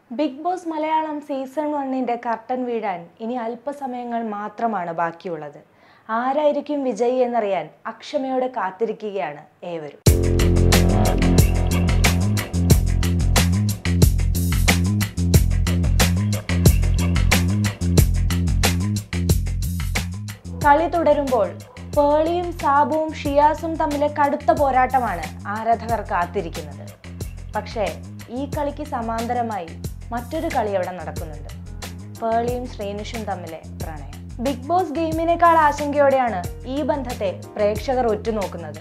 big Boss Malayalam season വണ്ണിൻ്റെ curtain വീഴാൻ ഇനി അല്പസമയങ്ങൾ മാത്രമാണ് ബാക്കിയുള്ളത് ആരായിരിക്കും വിജയി എന്നറിയാൻ അക്ഷമയോടെ കാത്തിരിക്കുകയാണ് ഏവരും കളി തുടരുമ്പോൾ പേളിയും സാബുവും ഷിയാസും തമ്മിലെ കടുത്ത പോരാട്ടമാണ് ആരാധകർ കാത്തിരിക്കുന്നത് പക്ഷേ ഈ കളിക്ക് സമാന്തരമായി മറ്റൊരു കളി അവിടെ നടക്കുന്നുണ്ട് പേളിയും ശ്രീനിഷും തമ്മിലെ പ്രണയം ബിഗ് ബോസ് ഗെയിമിനേക്കാൾ ആശങ്കയോടെയാണ് ഈ ബന്ധത്തെ പ്രേക്ഷകർ ഉറ്റുനോക്കുന്നത്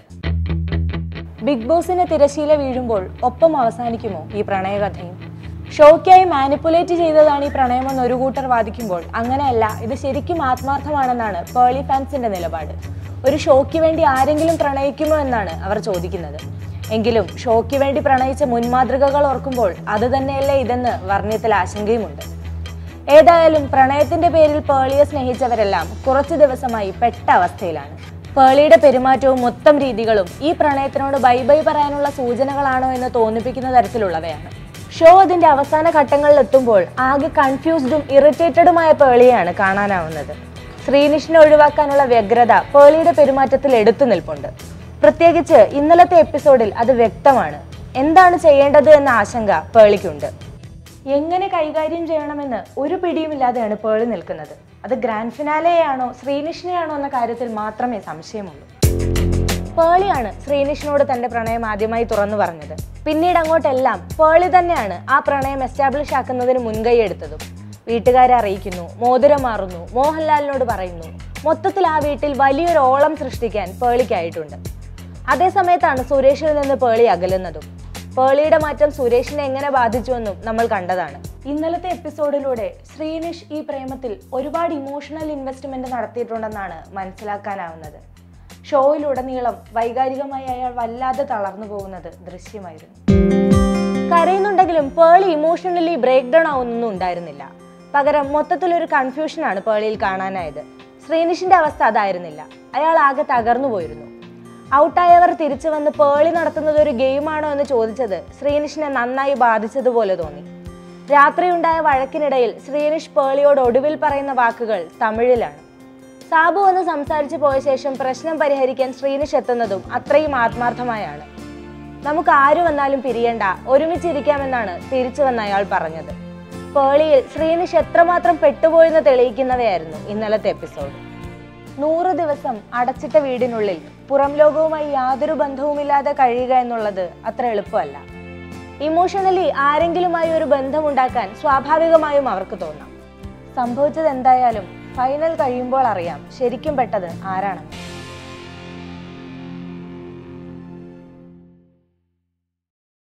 ബിഗ് ബോസിന് തിരശീല വീഴുമ്പോൾ ഒപ്പം അവസാനിക്കുമോ ഈ പ്രണയകഥയും ഷോയ്ക്കായി മാനിപ്പുലേറ്റ് ചെയ്തതാണ് ഈ പ്രണയമെന്ന് ഒരു കൂട്ടർ വാദിക്കുമ്പോൾ അങ്ങനെയല്ല ഇത് ശരിക്കും ആത്മാർത്ഥമാണെന്നാണ് പേളി ഫാൻസിന്റെ നിലപാട് ഒരു ഷോയ്ക്ക് വേണ്ടി ആരെങ്കിലും പ്രണയിക്കുമോ എന്നാണ് അവർ ചോദിക്കുന്നത് എങ്കിലും ഷോയ്ക്ക് വേണ്ടി പ്രണയിച്ച മുൻമാതൃകകൾ ഓർക്കുമ്പോൾ അത് തന്നെയല്ലേ ഇതെന്ന് വർണ്ണയത്തിൽ ആശങ്കയുമുണ്ട് ഏതായാലും പ്രണയത്തിന്റെ പേരിൽ പേളിയെ സ്നേഹിച്ചവരെല്ലാം കുറച്ചു ദിവസമായി പെട്ട അവസ്ഥയിലാണ് പേളിയുടെ പെരുമാറ്റവും മൊത്തം രീതികളും ഈ പ്രണയത്തിനോട് ബൈ ബൈ പറയാനുള്ള സൂചനകളാണോ എന്ന് തോന്നിപ്പിക്കുന്ന തരത്തിലുള്ളവയാണ് ഷോ അതിന്റെ അവസാന ഘട്ടങ്ങളിൽ എത്തുമ്പോൾ ആകെ കൺഫ്യൂസ്ഡും ഇറിറ്റേറ്റഡുമായ പേളിയാണ് കാണാനാവുന്നത് ശ്രീനിഷിനെ ഒഴിവാക്കാനുള്ള വ്യഗ്രത പേളിയുടെ പെരുമാറ്റത്തിൽ എടുത്തു നിൽപ്പുണ്ട് പ്രത്യേകിച്ച് ഇന്നലത്തെ എപ്പിസോഡിൽ അത് വ്യക്തമാണ് എന്താണ് ചെയ്യേണ്ടത് എന്ന ആശങ്ക പേളിക്കുണ്ട് എങ്ങനെ കൈകാര്യം ചെയ്യണമെന്ന് ഒരു പിടിയുമില്ലാതെയാണ് പേളി നിൽക്കുന്നത് അത് ഗ്രാൻഡ് ഫിനാലെയാണോ ശ്രീനിഷിനെയാണോ എന്ന കാര്യത്തിൽ മാത്രമേ സംശയമുള്ളൂ പേളിയാണ് ശ്രീനിഷിനോട് തന്റെ പ്രണയം ആദ്യമായി തുറന്നു പറഞ്ഞത് പിന്നീട് അങ്ങോട്ടെല്ലാം പേളി തന്നെയാണ് ആ പ്രണയം എസ്റ്റാബ്ലിഷ് ആക്കുന്നതിന് മുൻകൈ എടുത്തതും വീട്ടുകാരെ അറിയിക്കുന്നു മോതിരം മാറുന്നു മോഹൻലാലിനോട് പറയുന്നു മൊത്തത്തിൽ ആ വീട്ടിൽ വലിയൊരു ഓളം സൃഷ്ടിക്കാൻ പേളിക്കായിട്ടുണ്ട് അതേസമയത്താണ് സുരേഷിൽ നിന്ന് പേളി അകലുന്നതും പേളിയുടെ മാറ്റം സുരേഷിനെ എങ്ങനെ ബാധിച്ചുവെന്നും നമ്മൾ കണ്ടതാണ് ഇന്നലത്തെ എപ്പിസോഡിലൂടെ ശ്രീനിഷ് ഈ പ്രേമത്തിൽ ഒരുപാട് ഇമോഷണൽ ഇൻവെസ്റ്റ്മെന്റ് നടത്തിയിട്ടുണ്ടെന്നാണ് മനസ്സിലാക്കാനാവുന്നത് ഷോയിലുടനീളം വൈകാരികമായി അയാൾ വല്ലാതെ തളർന്നു പോകുന്നത് ദൃശ്യമായിരുന്നു കരയുന്നുണ്ടെങ്കിലും പേളി ഇമോഷണലി ബ്രേക്ക് ഡൗൺ ആവുന്നൊന്നും ഉണ്ടായിരുന്നില്ല പകരം മൊത്തത്തിലൊരു കൺഫ്യൂഷനാണ് പേളിയിൽ കാണാനായത് ശ്രീനിഷിന്റെ അവസ്ഥ അതായിരുന്നില്ല അയാൾ ആകെ തകർന്നു പോയിരുന്നു ഔട്ടായവർ തിരിച്ചു വന്ന് പേളി നടത്തുന്നത് ഒരു ഗെയിമാണോ എന്ന് ചോദിച്ചത് ശ്രീനിഷിനെ നന്നായി ബാധിച്ചതുപോലെ തോന്നി രാത്രിയുണ്ടായ വഴക്കിനിടയിൽ ശ്രീനിഷ് പേളിയോട് ഒടുവിൽ പറയുന്ന വാക്കുകൾ തമിഴിലാണ് സാബു വന്ന് സംസാരിച്ചു പോയ ശേഷം പ്രശ്നം പരിഹരിക്കാൻ ശ്രീനിഷ് എത്തുന്നതും അത്രയും ആത്മാർത്ഥമായാണ് നമുക്ക് ആര് വന്നാലും പിരിയണ്ട ഒരുമിച്ചിരിക്കാമെന്നാണ് തിരിച്ചു വന്ന അയാൾ പറഞ്ഞത് പേളിയിൽ ശ്രീനിഷ് എത്രമാത്രം പെട്ടുപോയെന്ന് തെളിയിക്കുന്നവയായിരുന്നു ഇന്നലത്തെ എപ്പിസോഡ് നൂറ് ദിവസം അടച്ചിട്ട വീടിനുള്ളിൽ പുറം ലോകവുമായി യാതൊരു ബന്ധവുമില്ലാതെ കഴിയുക എന്നുള്ളത് അത്ര എളുപ്പമല്ല ഇമോഷണലി ആരെങ്കിലുമായി ഒരു ബന്ധമുണ്ടാക്കാൻ സ്വാഭാവികമായും അവർക്ക് തോന്നാം സംഭവിച്ചത് എന്തായാലും ഫൈനൽ കഴിയുമ്പോൾ അറിയാം ശരിക്കും പെട്ടത് ആരാണെന്ന്